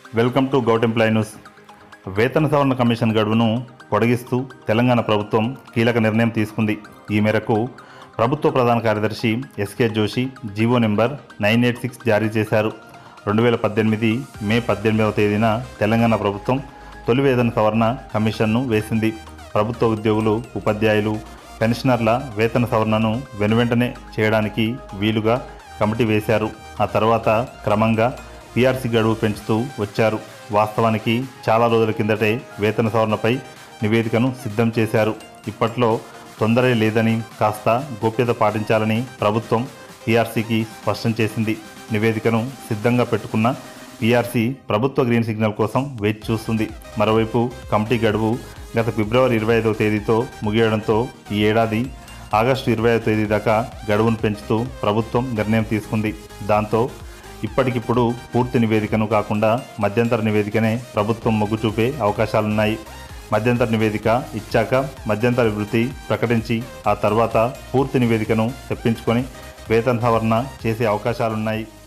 welcome to govt employ news వేతన సవరణ commission గడువును పొడిగిస్తూ తెలంగాణ ప్రభుత్వం కీలక నిర్ణయం తీసుకుంది ఈ మేరకు ప్రభుత్వ ప్రధాన కార్యదర్శి SK Joshi GO number nine eight six జారీ చేశారు రెండు వేల పద్దెనిమిది మే పద్దెనిమిదవ తేదీన తెలంగాణ ప్రభుత్వం తొలి వేతన సవరణ కమిషన్ను వేసింది ప్రభుత్వ ఉద్యోగులు ఉపాధ్యాయులు పెన్షనర్ల వేతన సవరణను వెనువెంటనే చేయడానికి వీలుగా కమిటీ వేశారు ఆ తర్వాత క్రమంగా పీఆర్సీ గడువు పెంచుతూ వచ్చారు వాస్తవానికి చాలా రోజుల కిందటే వేతన సవరణపై నివేదికను సిద్ధం చేశారు ఇప్పట్లో తొందరే లేదని కాస్త గోప్యత పాటించాలని ప్రభుత్వం పీఆర్సీకి స్పష్టం చేసింది నివేదికను సిద్ధంగా పెట్టుకున్న పీఆర్సీ ప్రభుత్వ గ్రీన్ సిగ్నల్ కోసం వేచి చూస్తుంది మరోవైపు కమిటీ గడువు గత ఫిబ్రవరి ఇరవై ఐదవ తేదీతో ముగియడంతో ఈ ఏడాది ఆగస్టు ఇరవై ఐదవ తేదీ దాకా గడువును పెంచుతూ ప్రభుత్వం నిర్ణయం తీసుకుంది దాంతో ఇప్పటికిప్పుడు పూర్తి నివేదికను కాకుండా మధ్యంతర నివేదికనే ప్రభుత్వం మొగ్గు చూపే అవకాశాలున్నాయి మధ్యంతర నివేదిక ఇచ్చాక మధ్యంతర వృత్తి ప్రకటించి ఆ తర్వాత పూర్తి నివేదికను తెప్పించుకొని వేతన సవరణ చేసే అవకాశాలున్నాయి